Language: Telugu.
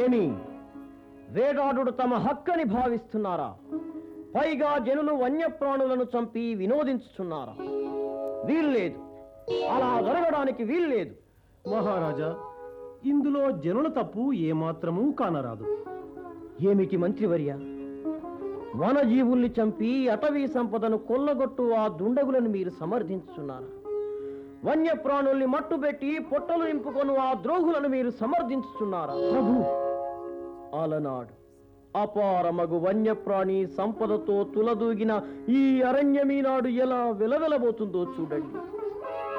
ఏమి వేటాడుడు తమ హక్కని భావిస్తున్నారా పైగా జనులు వన్యప్రాణులను చంపి వినోదించుచున్నారా వీల్లేదు అలా జరగడానికి వీల్లేదు మహారాజా ఇందులో జనుల తప్పు ఏమాత్రమూ కానరాదు ఏమిటి మంత్రివర్య వనజీవుల్ని చంపి అటవీ సంపదను కొల్లగొట్టు ఆ దుండగులను మీరు సమర్థించుచున్నారా వన్యప్రాణుల్ని మట్టుబెట్టి పొట్టలు నింపుకొను ఆ ద్రోహులను మీరు సమర్థించుచున్నారా ప్రభు అలనాడు అపారమగు వన్యప్రాణి సంపదతో తులదూగిన ఈ అరణ్యమీనాడు ఎలా వెలవెలబోతుందో చూడండి